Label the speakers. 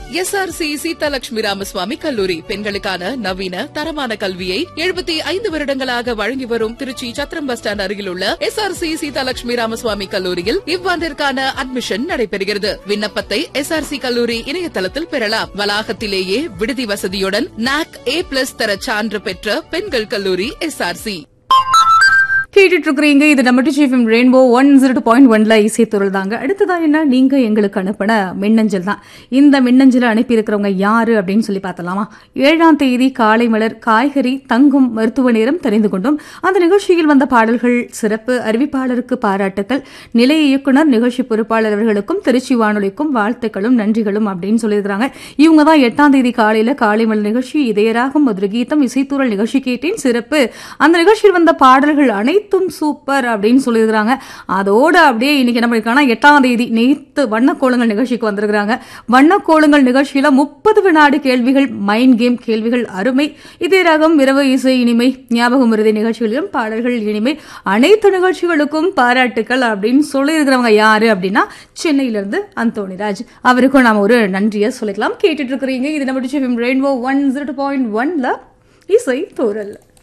Speaker 1: SRC Seethalakshmi Ramaswamy கல்லூரி பெண்களுக்கான நவீன தரமான கல்வியை எழுபத்தி ஐந்து வருடங்களாக வழங்கி வரும் திருச்சி சத்திரம் பஸ் ஸ்டாண்ட் அருகில் உள்ள எஸ்ஆர்சி சீதாலட்சுமி ராமசுவாமி கல்லூரியில் இவ்வாண்டிற்கான அட்மிஷன் நடைபெறுகிறது விண்ணப்பத்தை எஸ்ஆர்சி கல்லூரி இணையதளத்தில் பெறலாம் வளாகத்திலேயே விடுதி வசதியுடன் நாக் ஏ பிளஸ் தர சான்று பெற்ற பெண்கள் கல்லூரி எஸ்ஆர்சி
Speaker 2: கேட்டுட்டு இருக்கிறீங்க இது நம்ம Trichy FM rainbow one zero two point ஒன்ல இசைத்துறல் தாங்க அடுத்ததா என்ன நீங்க எங்களுக்கு அனுப்பின மின்னஞ்சல் தான் இந்த மின்னஞ்சலை அனுப்பியிருக்கிறவங்க யாரு அப்படின்னு சொல்லி பார்த்தலாமா ஏழாம் தேதி காலை மலர் காய்கறி தங்கும் மருத்துவ நேரம் தெரிந்து கொண்டும் அந்த நிகழ்ச்சியில் வந்த பாடல்கள் சிறப்பு அறிவிப்பாளருக்கு பாராட்டுக்கள் நிலைய இயக்குனர் நிகழ்ச்சி பொறுப்பாளர் அவர்களுக்கும் திருச்சி வானொலிக்கும் வாழ்த்துக்களும் நன்றிகளும் அப்படின்னு சொல்லியிருக்கிறாங்க இவங்க தான் எட்டாம் தேதி காலையில காலை மலர் நிகழ்ச்சி இதயராகும் மதுர கீதம் இசைத்தூரல் நிகழ்ச்சி கேட்டேன் சிறப்பு அந்த நிகழ்ச்சியில் வந்த பாடல்கள் அனைத்தும் சூப்பர் அப்படின்னு சொல்லியிருக்கிறாங்க அதோட அப்படியே இன்னைக்கு என்ன பண்ணிருக்காங்கன்னா எட்டாம் தேதி நேத்து வண்ணக்கோலங்கள் நிகழ்ச்சிக்கு வந்திருக்கிறாங்க வண்ணக்கோலங்கள் நிகழ்ச்சியில முப்பது வினாடி கேள்விகள் மைண்ட் கேம் கேள்விகள் அருமை இதே ரகம் இரவு இசை இனிமை ஞாபகம் இறுதி நிகழ்ச்சிகளிலும் பாடல்கள் இனிமை அனைத்து நிகழ்ச்சிகளுக்கும் பாராட்டுக்கள் அப்படின்னு சொல்லியிருக்கிறவங்க யாரு அப்படின்னா சென்னையிலிருந்து அந்தோணிராஜ் அவருக்கும் நாம ஒரு நன்றியை சொல்லிக்கலாம் கேட்டுட்டு இருக்கிறீங்க இது நம்ம ரெயின்போ ஒன் ஜீரோ பாயிண்ட் ஒன்ல இசை தோரல்